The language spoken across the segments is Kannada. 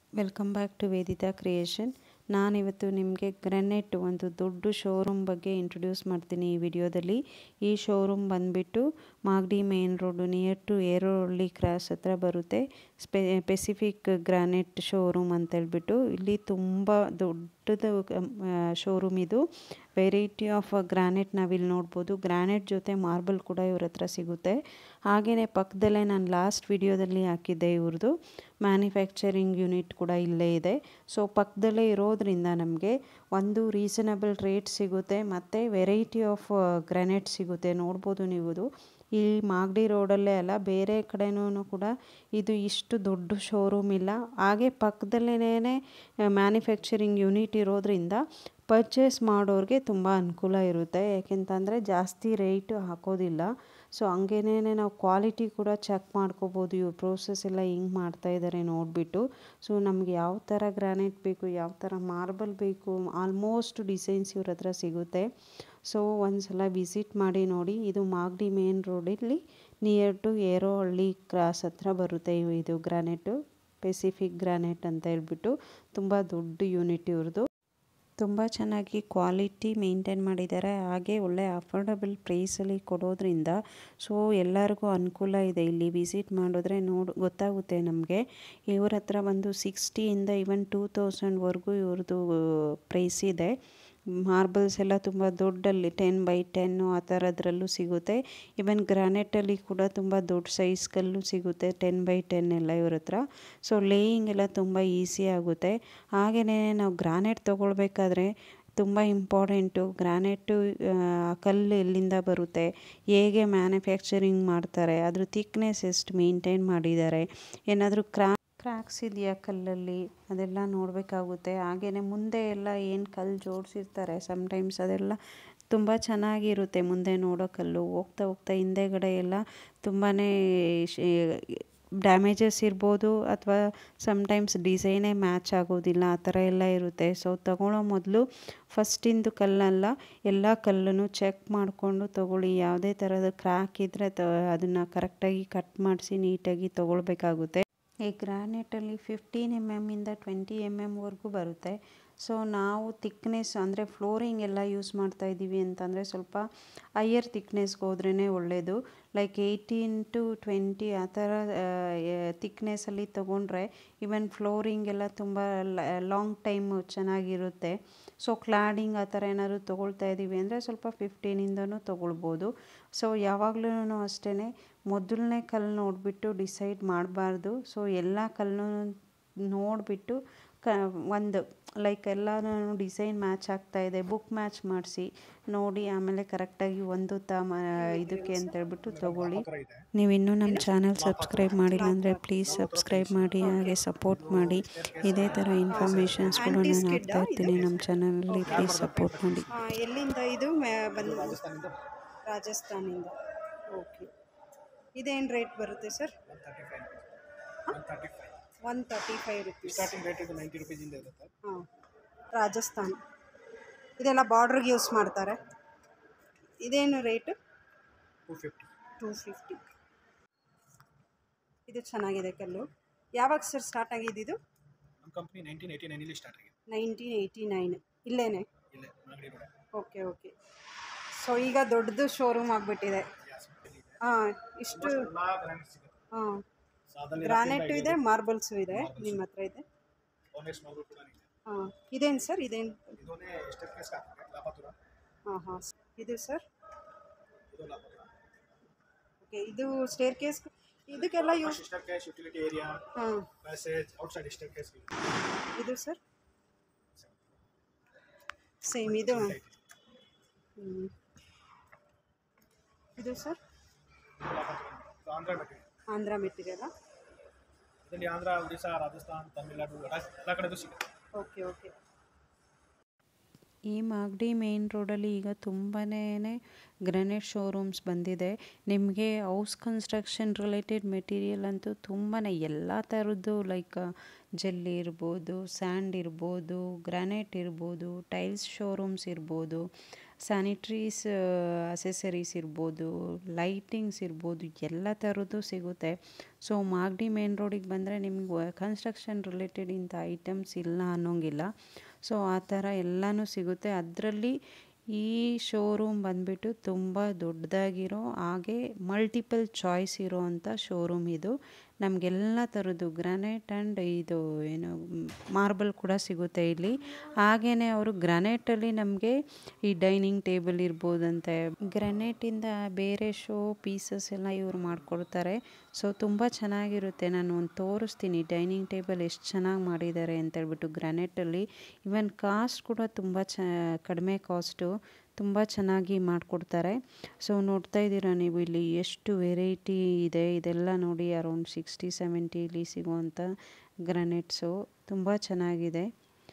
Welcome back to Vedita creation ನಾನಿವತ್ತು ನಿಮಗೆ ಗ್ರೆನೆಟ್ ಒಂದು ದೊಡ್ಡ ಶೋರೂಮ್ ಬಗ್ಗೆ ಇಂಟ್ರೊಡ್ಯೂಸ್ ಮಾಡ್ತೀನಿ ಈ ವಿಡಿಯೋದಲ್ಲಿ ಈ ಶೋರೂಮ್ ಬಂದುಬಿಟ್ಟು Magadi main road near to Herohalli cross ಹತ್ರ ಬರುತ್ತೆ ಸ್ಪೆ ಪೆಸಿಫಿಕ್ ಗ್ರಾನೈಟ್ ಶೋರೂಮ್ ಅಂತೇಳ್ಬಿಟ್ಟು ಇಲ್ಲಿ ತುಂಬ ದೊಡ್ಡದು ಶೋರೂಮ್ ಇದು ವೆರೈಟಿ ಆಫ್ ಗ್ರಾನೈಟ್ ನಾವಿಲ್ಲಿ ನೋಡ್ಬೋದು ಗ್ರಾನೈಟ್ ಜೊತೆ ಮಾರ್ಬಲ್ ಕೂಡ ಇವ್ರ ಹತ್ರ ಸಿಗುತ್ತೆ ಹಾಗೆಯೇ ಪಕ್ಕದಲ್ಲೇ ನಾನು ಲಾಸ್ಟ್ ವಿಡಿಯೋದಲ್ಲಿ ಹಾಕಿದ್ದೆ ಇವ್ರದ್ದು ಮ್ಯಾನುಫ್ಯಾಕ್ಚರಿಂಗ್ ಯೂನಿಟ್ ಕೂಡ ಇಲ್ಲೇ ಇದೆ ಸೊ ಪಕ್ಕದಲ್ಲೇ ಇರೋದ್ರಿಂದ ನಮಗೆ ಒಂದು ರೀಸನಬಲ್ ರೇಟ್ ಸಿಗುತ್ತೆ ಮತ್ತು ವೆರೈಟಿ ಆಫ್ ಗ್ರಾನೈಟ್ ಸಿಗುತ್ತೆ ನೋಡ್ಬೋದು ನೀವು ಈ ಮಾಗಡಿ ರೋಡಲ್ಲೇ ಅಲ್ಲ ಬೇರೆ ಕಡೆನೂ ಕೂಡ ಇದು ಇಷ್ಟು ದೊಡ್ಡ ಶೋರೂಮ್ ಇಲ್ಲ ಹಾಗೆ ಪಕ್ಕದಲ್ಲೇ ಮ್ಯಾನುಫ್ಯಾಕ್ಚರಿಂಗ್ ಯೂನಿಟ್ ಇರೋದ್ರಿಂದ ಪರ್ಚೇಸ್ ಮಾಡೋರಿಗೆ ತುಂಬ ಅನುಕೂಲ ಇರುತ್ತೆ ಯಾಕೆಂತಂದರೆ ಜಾಸ್ತಿ ರೇಟ್ ಹಾಕೋದಿಲ್ಲ ಸೊ ಹಂಗೇನೇ ನಾವು ಕ್ವಾಲಿಟಿ ಕೂಡ ಚೆಕ್ ಮಾಡ್ಕೋಬೋದು ಇವ್ರ ಪ್ರೋಸೆಸ್ ಎಲ್ಲ ಹಿಂಗೆ ಮಾಡ್ತಾಯಿದ್ದಾರೆ ನೋಡಿಬಿಟ್ಟು ಸೊ ನಮ್ಗೆ ಯಾವ ಥರ ಗ್ರಾನೈಟ್ ಬೇಕು ಯಾವ ಥರ ಮಾರ್ಬಲ್ ಬೇಕು ಆಲ್ಮೋಸ್ಟ್ ಡಿಸೈನ್ಸ್ ಇವ್ರ ಹತ್ರ ಸಿಗುತ್ತೆ ಸೊ ಒಂದು ಸಲ ವಿಸಿಟ್ ಮಾಡಿ ನೋಡಿ ಇದು ಮಾಗಡಿ ಮೇನ್ ರೋಡಲ್ಲಿ ನಿಯರ್ ಟು ಏರೋಹಳ್ಳಿ ಕ್ರಾಸ್ ಹತ್ರ ಬರುತ್ತೆ ಇದು ಗ್ರಾನೈಟು ಪೆಸಿಫಿಕ್ ಗ್ರಾನೈಟ್ ಅಂತ ಹೇಳ್ಬಿಟ್ಟು ತುಂಬ ದೊಡ್ಡ ಯೂನಿಟ್ ಇವ್ರದ್ದು ತುಂಬ ಚೆನ್ನಾಗಿ ಕ್ವಾಲಿಟಿ ಮೇಂಟೈನ್ ಮಾಡಿದ್ದಾರೆ ಹಾಗೆ ಒಳ್ಳೆ ಅಫೋರ್ಡಬಲ್ ಪ್ರೈಸಲ್ಲಿ ಕೊಡೋದ್ರಿಂದ ಸೊ ಎಲ್ಲರಿಗೂ ಅನುಕೂಲ ಇದೆ ಇಲ್ಲಿ ವಿಸಿಟ್ ಮಾಡಿದ್ರೆ ನೋಡಿ ಗೊತ್ತಾಗುತ್ತೆ ನಮಗೆ ಇವ್ರ ಹತ್ರ ಒಂದು ಸಿಕ್ಸ್ಟಿಯಿಂದ ಇವನ್ ಟೂ ತೌಸಂಡ್ವರೆಗೂ ಇವ್ರದ್ದು ಪ್ರೈಸ್ ಇದೆ ಮಾರ್ಬಲ್ಸ್ ಎಲ್ಲ ತುಂಬ ದೊಡ್ಡಲ್ಲಿ ಟೆನ್ ಬೈ ಟೆನ್ನು ಆ ಥರದ್ರಲ್ಲೂ ಸಿಗುತ್ತೆ ಇವನ್ ಗ್ರಾನೈಟಲ್ಲಿ ಕೂಡ ತುಂಬ ದೊಡ್ಡ ಸೈಜ್ ಕಲ್ಲು ಸಿಗುತ್ತೆ ಟೆನ್ ಬೈ ಟೆನ್ ಎಲ್ಲ ಇವ್ರ ಹತ್ರ ಸೊ ಲೇಯಿಂಗ್ ಎಲ್ಲ ತುಂಬ ಈಸಿ ಆಗುತ್ತೆ ಹಾಗೆಯೇ ನಾವು ಗ್ರಾನೈಟ್ ತೊಗೊಳ್ಬೇಕಾದ್ರೆ ತುಂಬ ಇಂಪಾರ್ಟೆಂಟು ಗ್ರಾನೈಟು ಕಲ್ಲು ಎಲ್ಲಿಂದ ಬರುತ್ತೆ ಹೇಗೆ ಮ್ಯಾನುಫ್ಯಾಕ್ಚರಿಂಗ್ ಮಾಡ್ತಾರೆ ಅದ್ರ ಥಿಕ್ನೆಸ್ ಎಷ್ಟು ಮೇಂಟೈನ್ ಮಾಡಿದ್ದಾರೆ ಏನಾದರೂ ಕ್ರಾ ಕ್ರ್ಯಾಕ್ಸ್ ಇದೆಯಾ ಕಲ್ಲಲ್ಲಿ ಅದೆಲ್ಲ ನೋಡಬೇಕಾಗುತ್ತೆ ಹಾಗೆಯೇ ಮುಂದೆ ಎಲ್ಲ ಏನು ಕಲ್ಲು ಜೋಡಿಸಿರ್ತಾರೆ ಸಮ್ಟೈಮ್ಸ್ ಅದೆಲ್ಲ ತುಂಬ ಚೆನ್ನಾಗಿರುತ್ತೆ ಮುಂದೆ ನೋಡೋ ಕಲ್ಲು ಹೋಗ್ತಾ ಹೋಗ್ತಾ ಹಿಂದೆಗಡೆ ಎಲ್ಲ ತುಂಬಾ ಡ್ಯಾಮೇಜಸ್ ಇರ್ಬೋದು ಅಥವಾ ಸಮ್ಟೈಮ್ಸ್ ಡಿಸೈನೇ ಮ್ಯಾಚ್ ಆಗೋದಿಲ್ಲ ಆ ಥರ ಎಲ್ಲ ಇರುತ್ತೆ ಸೊ ತಗೊಳ್ಳೋ ಮೊದಲು ಫಸ್ಟಿಂದು ಕಲ್ಲಲ್ಲ ಎಲ್ಲ ಕಲ್ಲನ್ನು ಚೆಕ್ ಮಾಡಿಕೊಂಡು ತೊಗೊಳ್ಳಿ ಯಾವುದೇ ಥರದ ಕ್ರ್ಯಾಕ್ ಇದ್ದರೆ ತ ಅದನ್ನು ಕರೆಕ್ಟಾಗಿ ಕಟ್ ಮಾಡಿಸಿ ನೀಟಾಗಿ ತೊಗೊಳ್ಬೇಕಾಗುತ್ತೆ ಈ ಗ್ರಾನೈಟಲ್ಲಿ ಫಿಫ್ಟೀನ್ ಎಮ್ ಎಮ್ಮಿಂದ ಟ್ವೆಂಟಿ ಎಮ್ ಎಮ್ವರೆಗೂ ಬರುತ್ತೆ ಸೊ ನಾವು ತಿಕ್ನೆಸ್ ಅಂದರೆ ಫ್ಲೋರಿಂಗ್ ಎಲ್ಲ ಯೂಸ್ ಮಾಡ್ತಾ ಇದ್ದೀವಿ ಅಂತಂದರೆ ಸ್ವಲ್ಪ ಹೈಯರ್ ತಿಕ್ನೆಸ್ಗೆ ಹೋದ್ರೇ ಒಳ್ಳೆಯದು ಲೈಕ್ ಏಯ್ಟೀನ್ ಟು ಟ್ವೆಂಟಿ ಆ ಥರ ತಿಕ್ನೆಸ್ಸಲ್ಲಿ ತೊಗೊಂಡ್ರೆ ಈವನ್ ಫ್ಲೋರಿಂಗ್ ಎಲ್ಲ ತುಂಬ ಲಾಂಗ್ ಟೈಮು ಚೆನ್ನಾಗಿರುತ್ತೆ ಸೊ ಕ್ಲಾಡಿಂಗ್ ಆ ಥರ ಏನಾದರೂ ತೊಗೊಳ್ತಾ ಇದ್ದೀವಿ ಅಂದರೆ ಸ್ವಲ್ಪ ಫಿಫ್ಟೀನಿಂದನೂ ತೊಗೊಳ್ಬೋದು ಸೊ ಯಾವಾಗಲೂ ಅಷ್ಟೇ ಮೊದಲನೇ ಕಲ್ಲು ನೋಡಿಬಿಟ್ಟು ಡಿಸೈಡ್ ಮಾಡಬಾರ್ದು ಸೊ ಎಲ್ಲ ಕಲ್ಲು ನೋಡಿಬಿಟ್ಟು ಕ ಒಂದು ಲೈಕ್ ಎಲ್ಲನೂ ಡಿಸೈನ್ ಮ್ಯಾಚ್ ಆಗ್ತಾ ಇದೆ ಬುಕ್ ಮ್ಯಾಚ್ ಮಾಡಿಸಿ ನೋಡಿ ಆಮೇಲೆ ಕರೆಕ್ಟಾಗಿ ಒಂದು ತಮ್ಮ ಇದಕ್ಕೆ ಅಂತ ಹೇಳ್ಬಿಟ್ಟು ತೊಗೊಳ್ಳಿ ನೀವು ಇನ್ನೂ ನಮ್ಮ ಚಾನಲ್ ಸಬ್ಸ್ಕ್ರೈಬ್ ಮಾಡಿಲ್ಲ ಅಂದರೆ ಪ್ಲೀಸ್ ಸಬ್ಸ್ಕ್ರೈಬ್ ಮಾಡಿ ಹಾಗೆ ಸಪೋರ್ಟ್ ಮಾಡಿ ಇದೇ ಥರ ಇನ್ಫಾರ್ಮೇಷನ್ಸ್ ಕೂಡ ನಾನು ಹಾಕ್ತಾ ಇರ್ತೀನಿ ನಮ್ಮ ಚಾನಲಲ್ಲಿ ಪ್ಲೀಸ್ ಸಪೋರ್ಟ್ ಮಾಡಿ ಎಲ್ಲಿಂದ ಇದು ಬಂದು ರಾಜಸ್ಥಾನಿಂದ ಓಕೆ ಇದೇನು ರೇಟ್ ಬರುತ್ತೆ sir one thirty five rupees starting rate ಇದು ನೈಂಟಿ ರುಪೀಸಿಂದ ಇರುತ್ತೆ ಹಾಂ ರಾಜಸ್ಥಾನ್ ಇದೆಲ್ಲ ಬಾರ್ಡ್ರಿಗೆ ಯೂಸ್ ಮಾಡ್ತಾರೆ ಇದೇನು rate two fifty two fifty ಇದು ಚೆನ್ನಾಗಿದೆ ಕಲ್ಲು ಯಾವಾಗ ಸರ್ ಸ್ಟಾರ್ಟ್ ಆಗಿದ್ದು ನಮ್ಮ ಕಂಪ್ನಿ ನೈನ್ಟೀನ್ ಏಯ್ಟಿ ನೈನಲ್ಲಿ ಸ್ಟಾರ್ಟ್ ಆಗಿದೆ ನೈನ್ಟೀನ್ ಏಯ್ಟಿ ನೈನ್ ಇಲ್ಲೇನೆ ಇಲ್ಲೇ Magadi road okay okay so ಈಗ ದೊಡ್ಡದು ಶೋರೂಮ್ ಆಗಿಬಿಟ್ಟಿದೆ ಹಾಂ ಇಷ್ಟು ಎಲ್ಲ ಗ್ರಾನೈಟ್ ಸಿಗುತ್ತೆ ಹಾಂ ಸಾದಲ್ಲಿ ಗ್ರಾನೈಟು ಇದೆ ಮಾರ್ಬಲ್ಸು ಇದೆ ನಿಮ್ಮ ಹತ್ರ ಇದೆ ಓನೆಸ್ ಮಾರ್ಬಲ್ ಕೂಡ ಇದೆ ಹಾಂ ಇದೇನು ಸರ್ ಇದೇನು ಇದನ್ನೇ ಸ್ಟೆಪ್ ಕೇಸ್ ಹಾಕ್ತಾರೆ ಲಾಭಾಪುರ ಹಾಂ ಹಾಂ ಇದು ಸರ್ ಇದು ಲಾಭಾಪುರ ಓಕೆ ಇದು ಸ್ಟೇರ್ ಕೇಸ್ ಇದಕ್ಕೆಲ್ಲ use step case utility area ಹಾಂ ಪ್ಯಾಸೇಜ್ ಔಟ್ಸೈಡ್ ಸ್ಟೆಪ್ ಕೇಸ್ ಇದು ಸರ್ ಸೇಮ್ ಇದು ಹ್ಮ್. ಇದು ಸರ್ ಆಂಧ್ರ ಮೆಟೀರಿಯಲ್ ಆಂಧ್ರ ಮೆಟೀರಿಯಲ್ಲ ಇದರಲ್ಲಿ ಆಂಧ್ರ ಒಡಿಶಾ ರಾಜಸ್ಥಾನ್ ತಮಿಳುನಾಡು ಎಲ್ಲ ಎಲ್ಲ ಕಡೆದು ಸಿಗುತ್ತೆ ಓಕೆ ಓಕೆ ಈ ಮಾಗಡಿ ಮೇನ್ ರೋಡಲ್ಲಿ ಈಗ ತುಂಬಾ ಗ್ರನೇಟ್ ಶೋರೂಮ್ಸ್ ಬಂದಿದೆ ನಿಮಗೆ ಹೌಸ್ ಕನ್ಸ್ಟ್ರಕ್ಷನ್ ರಿಲೇಟೆಡ್ ಮೆಟೀರಿಯಲ್ ಅಂತೂ ತುಂಬಾ ಎಲ್ಲ ಥರದ್ದು ಲೈಕ್ ಜಲ್ಲಿ ಇರ್ಬೋದು ಸ್ಯಾಂಡ್ ಇರ್ಬೋದು ಗ್ರಾನೈಟ್ ಇರ್ಬೋದು ಟೈಲ್ಸ್ ಶೋರೂಮ್ಸ್ ಇರ್ಬೋದು ಸ್ಯಾನಿಟ್ರೀಸ್ ಅಸೆಸರೀಸ್ ಇರ್ಬೋದು ಲೈಟಿಂಗ್ಸ್ ಇರ್ಬೋದು ಎಲ್ಲ ಥರದ್ದು ಸಿಗುತ್ತೆ ಸೊ ಮಾಗಡಿ ಮೇನ್ ರೋಡಿಗೆ ಬಂದರೆ ನಿಮ್ಗೆ ಕನ್ಸ್ಟ್ರಕ್ಷನ್ ರಿಲೇಟೆಡ್ ಇಂಥ ಐಟಮ್ಸ್ ಇಲ್ಲ ಅನ್ನೋಂಗಿಲ್ಲ ಸೊ ಆ ಥರ ಎಲ್ಲನೂ ಸಿಗುತ್ತೆ ಅದರಲ್ಲಿ ಈ ಶೋರೂಮ್ ಬಂದ್ಬಿಟ್ಟು ತುಂಬ ದೊಡ್ಡದಾಗಿರೋ ಹಾಗೆ ಮಲ್ಟಿಪಲ್ ಚಾಯ್ಸ್ ಇರೋ ಅಂಥ ಶೋರೂಮ್ ಇದು ನಮಗೆಲ್ಲ ಥರದ್ದು ಗ್ರಾನೈಟ್ ಆ್ಯಂಡ್ ಇದು ಏನು ಮಾರ್ಬಲ್ ಕೂಡ ಸಿಗುತ್ತೆ ಇಲ್ಲಿ ಹಾಗೆಯೇ ಅವರು ಗ್ರಾನೈಟಲ್ಲಿ ನಮಗೆ ಈ ಡೈನಿಂಗ್ ಟೇಬಲ್ ಇರ್ಬೋದಂತೆ ಗ್ರಾನೈಟಿಂದ ಬೇರೆ ಶೋ ಪೀಸಸ್ ಎಲ್ಲ ಇವರು ಮಾಡಿಕೊಡ್ತಾರೆ ಸೊ ತುಂಬ ಚೆನ್ನಾಗಿರುತ್ತೆ ನಾನು ಒಂದು ತೋರಿಸ್ತೀನಿ ಡೈನಿಂಗ್ ಟೇಬಲ್ ಎಷ್ಟು ಚೆನ್ನಾಗಿ ಮಾಡಿದ್ದಾರೆ ಅಂತೇಳ್ಬಿಟ್ಟು ಗ್ರಾನೈಟಲ್ಲಿ ಇವನ್ ಕಾಸ್ಟ್ ಕೂಡ ತುಂಬ ಚ ಕಡಿಮೆ ಕಾಸ್ಟು ತುಂಬ ಚೆನ್ನಾಗಿ ಮಾಡಿಕೊಡ್ತಾರೆ ಸೊ ನೋಡ್ತಾ ಇದ್ದೀರಾ ನೀವು ಇಲ್ಲಿ ಎಷ್ಟು ವೆರೈಟಿ ಇದೆ ಇದೆಲ್ಲ ನೋಡಿ ಅರೌಂಡ್ ಸಿಕ್ಸ್ಟಿ ಸೆವೆಂಟಿಲಿ ಸಿಗುವಂಥ ಗ್ರಾನೈಟ್ಸು ತುಂಬ ಚೆನ್ನಾಗಿದೆ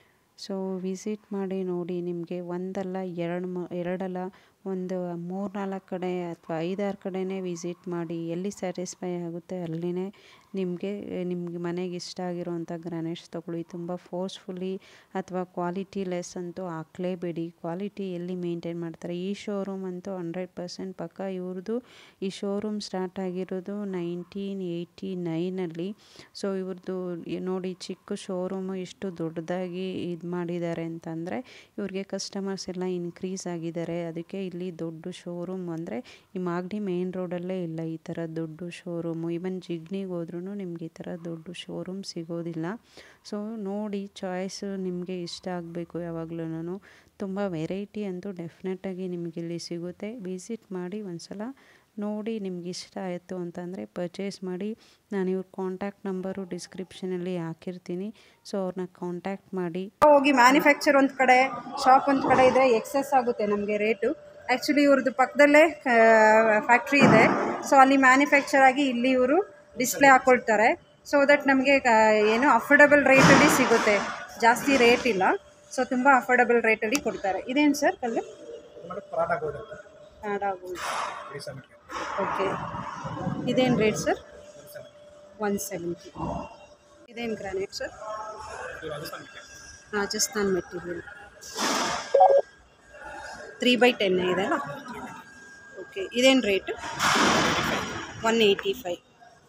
ಸೊ ವಿಸಿಟ್ ಮಾಡಿ ನೋಡಿ ನಿಮಗೆ ಒಂದಲ್ಲ ಎರಡು ಮ ಎರಡಲ್ಲ ಒಂದು ಮೂರು ನಾಲ್ಕು ಕಡೆ ಅಥವಾ ಐದಾರು ಕಡೆನೇ ವಿಸಿಟ್ ಮಾಡಿ ಎಲ್ಲಿ ಸ್ಯಾಟಿಸ್ಫೈ ಆಗುತ್ತೆ ಅಲ್ಲಿನೇ ನಿಮಗೆ ನಿಮಗೆ ಮನೆಗೆ ಇಷ್ಟ ಆಗಿರೋವಂಥ ಗ್ರಾನೈಟ್ಸ್ ತೊಗೊಳ್ಳಿ ತುಂಬ ಫೋರ್ಸ್ಫುಲ್ಲಿ ಅಥವಾ ಕ್ವಾಲಿಟಿ ಲೆಸ್ ಅಂತೂ ಹಾಕ್ಲೇಬೇಡಿ ಕ್ವಾಲಿಟಿ ಎಲ್ಲಿ ಮೇಂಟೈನ್ ಮಾಡ್ತಾರೆ ಈ ಶೋರೂಮ್ ಅಂತೂ ಹಂಡ್ರೆಡ್ ಪರ್ಸೆಂಟ್ ಪಕ್ಕ ಇವ್ರದ್ದು ಈ ಶೋರೂಮ್ ಸ್ಟಾರ್ಟ್ ಆಗಿರೋದು ನೈನ್ಟೀನ್ ಏಯ್ಟಿ ನೈನಲ್ಲಿ ಸೊ ಇವ್ರದ್ದು ನೋಡಿ ಚಿಕ್ಕ ಶೋರೂಮು ಇಷ್ಟು ದೊಡ್ಡದಾಗಿ ಇದು ಮಾಡಿದ್ದಾರೆ ಅಂತಂದರೆ ಇವ್ರಿಗೆ ಕಸ್ಟಮರ್ಸ್ ಎಲ್ಲ ಇನ್ಕ್ರೀಸ್ ಆಗಿದ್ದಾರೆ ಅದಕ್ಕೆ ಇಲ್ಲಿ ದೊಡ್ಡ ಶೋರೂಮ್ ಅಂದರೆ ಈ ಮಾಗಡಿ ಮೇನ್ ರೋಡಲ್ಲೇ ಇಲ್ಲ ಈ ಥರ ದೊಡ್ಡ ಶೋರೂಮು ಈವನ್ ಜಿಗ್ನಿಗೆ ಹೋದ್ರೂ ನಿಮ್ಗೆ ಈ ಥರ ದೊಡ್ಡ ಶೋರೂಮ್ ಸಿಗೋದಿಲ್ಲ ಸೊ ನೋಡಿ ಚಾಯ್ಸು ನಿಮಗೆ ಇಷ್ಟ ಆಗಬೇಕು ಯಾವಾಗ್ಲೂ ತುಂಬ ವೆರೈಟಿ ಅಂತೂ ಡೆಫಿನೆಟಾಗಿ ನಿಮಗೆ ಇಲ್ಲಿ ಸಿಗುತ್ತೆ ವಿಸಿಟ್ ಮಾಡಿ ಒಂದ್ಸಲ ನೋಡಿ ನಿಮ್ಗೆ ಇಷ್ಟ ಆಯಿತು ಅಂತಂದರೆ ಪರ್ಚೇಸ್ ಮಾಡಿ ನಾನು ಇವ್ರ ಕಾಂಟ್ಯಾಕ್ಟ್ ನಂಬರು ಡಿಸ್ಕ್ರಿಪ್ಷನಲ್ಲಿ ಹಾಕಿರ್ತೀನಿ ಸೊ ಅವ್ರನ್ನ ಕಾಂಟ್ಯಾಕ್ಟ್ ಮಾಡಿ ಹೋಗಿ ಮ್ಯಾನುಫ್ಯಾಕ್ಚರ್ ಒಂದು ಕಡೆ ಶಾಪ್ ಒಂದು ಕಡೆ ಇದ್ದರೆ ಎಕ್ಸೆಸ್ ಆಗುತ್ತೆ ನಮಗೆ ರೇಟು ಆ್ಯಕ್ಚುಲಿ ಇವ್ರದ್ದು ಪಕ್ಕದಲ್ಲೇ ಫ್ಯಾಕ್ಟ್ರಿ ಇದೆ ಸೊ ಅಲ್ಲಿ ಮ್ಯಾನುಫ್ಯಾಕ್ಚರ್ ಆಗಿ ಇಲ್ಲಿ ಇವರು ಡಿಸ್ಪ್ಲೇ ಹಾಕ್ಕೊಳ್ತಾರೆ ಸೊ ದಟ್ ನಮಗೆ ಏನು ಅಫೋರ್ಡಬಲ್ ರೇಟಲ್ಲಿ ಸಿಗುತ್ತೆ ಜಾಸ್ತಿ ರೇಟ್ ಇಲ್ಲ ಸೊ ತುಂಬ ಅಫೋರ್ಡಬಲ್ ರೇಟಲ್ಲಿ ಕೊಡ್ತಾರೆ ಇದೇನು ಸರ್ ಕಲ್ಲು ಮೇಡಮ್ ಪರಾಟ ಗೋಲ್ಡ್ ಅಂತ Kannada gold Odisha material okay ಇದೇನು rate sir one seventy one seventy ಇದೇನು ಗ್ರಾನೈಟ್ ಸರ್ ಇದು Rajasthan material Rajasthan material three by ten ಇದೆ ಅಲ್ಲ ಓಕೆ ಇದೇನು ರೇಟು ಒನ್ ಏಯ್ಟಿ ಫೈವ್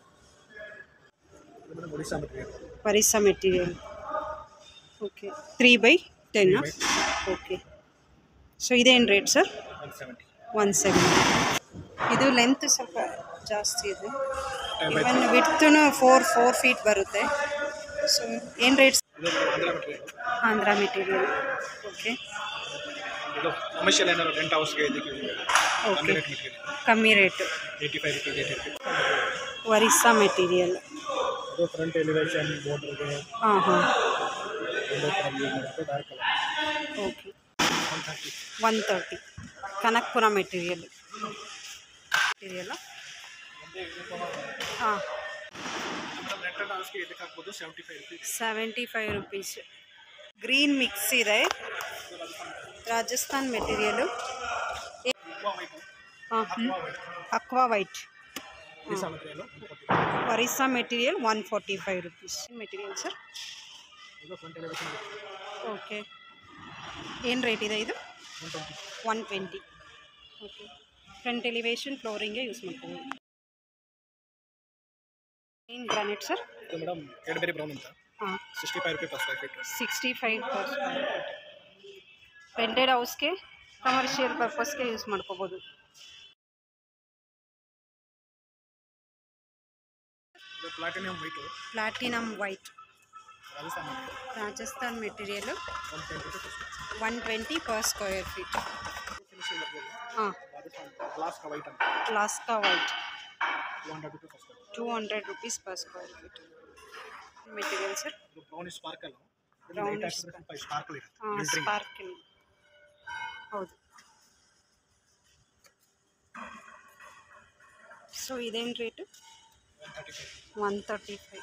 ಇದು ಮೇಡಮ್ ಒಡಿಶಾ ಮೆಟೀರಿಯಲ್ ಪರಿಸಾ material okay three by ten okay so ಇದೇನು rate sir one seventy one seventy ಇದು ಲೆಂತ್ ಸ್ವಲ್ಪ ಜಾಸ್ತಿ ಇದೆ ten by even width four four feet ಬರುತ್ತೆ ಸೊ ಏನು ರೇಟ್ಸ್ ಇದು Andhra material Andhra material okay ಇದು ಕಮರ್ಷಿಯಲ್ ಏನಾದ್ರು ರೆಂಟ್ ಹೌಸ್ಗೆ ಇದಕ್ಕೆ ಕಮ್ಮಿ ಓಕೆ ರೇಟ್ ಮೆಟೀರಿಯಲ್ ಕಮ್ಮಿ rate eighty five rupees eighty rupees Orissa material ಇದು ಫ್ರಂಟ್ ಎಲಿವೇಶನ್ ಬೋರ್ಡ್ರಿಗೆ ಹಾಂ ಹಾಂ ವಿಂಡೋ ಕಲರ್ ಯೂಸ್ ಮಾಡುತ್ತೆ dark colour okay one thirty one thirty Kanakapura material material ಹಾಂ ಮೇಡಮ್ ರೆಂಟಲ್ ಹೌಸ್ಗೆ ಇದಕ್ಕೆ ಹಾಕ್ಬೋದು seventy five rupees seventy five rupees green mix ಇದೆ ರಾಜಸ್ಥಾನ್ ಮೆಟೀರಿಯಲು ಅಕ್ವಾ ವೈಟು ಹಾಂ aqua white aqua white Odisha material Orissa material one forty five rupees material sir ಇದು ಫ್ರಂಟ್ ಎಲಿವೇಶನ್ ಓಕೆ ಏನು ರೇಟ್ ಇದೆ ಇದು one twenty one twenty okay front elevation ಫ್ಲೋರಿಂಗ್ಗೆ ಯೂಸ್ ಮಾಡ್ಕೋಬೋದು ಏನು ಗ್ರಾನೈಟ್ ಸರ್ ಇದು ಮೇಡಮ್ ಕ್ಯಾಡ್ಬೆರಿ ಬ್ರೌನ್ ಅಂತ ಹಾಂ sixty five rupees per square feet sixty five per rented ಹೌಸ್ಗೆ ಕಮರ್ಷಿಯಲ್ ಪರ್ಪಸ್ಗೆ ಯೂಸ್ ಮಾಡ್ಕೋಬೋದು ಇದು platinum white platinum white Rajasthan Rajasthan material one twenty rupees one twenty per square feet finishing ಬರ್ಬೋದು ಹಾಂ ರಾಜಸ್ಥಾನ್ ಗ್ಲಾಸ್ ವೈಟ್ ಅಂತ Alaska white two hundred rupees first two hundred rupees per square feet material sir ಇದು ಬ್ರೌನ್ ಸ್ಪಾರ್ಕಲ್ Brownish ಲೈಟ್ ಹಾಕಿದ್ರೆ ಸ್ವಲ್ಪ ಸ್ಪಾರ್ಕಲ್ ಇರುತ್ತೆ ಹಾಂ glittering. ಸ್ಪಾರ್ಕಿಂಗ್ ಹೌದು ಸೊ ಇದೇನು rate 135. One thirty five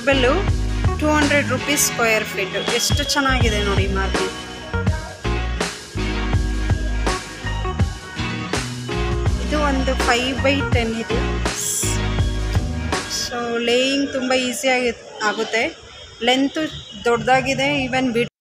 marble two hundred rupees square feet ಎಷ್ಟು ಚೆನ್ನಾಗಿದೆ ನೋಡಿ ಮಾರ್ಬಲ್ ಇದು ಒಂದು ಫೈವ್ ಬೈ ಟೆನ್ ಇದು ಸೊ ಲೇಯಿಂಗ್ ತುಂಬ ಈಸಿಯಾಗಿ ಆಗುತ್ತೆ ಲೆಂತು ದೊಡ್ಡದಾಗಿದೆ ಈವನ್ ಬಿಡ್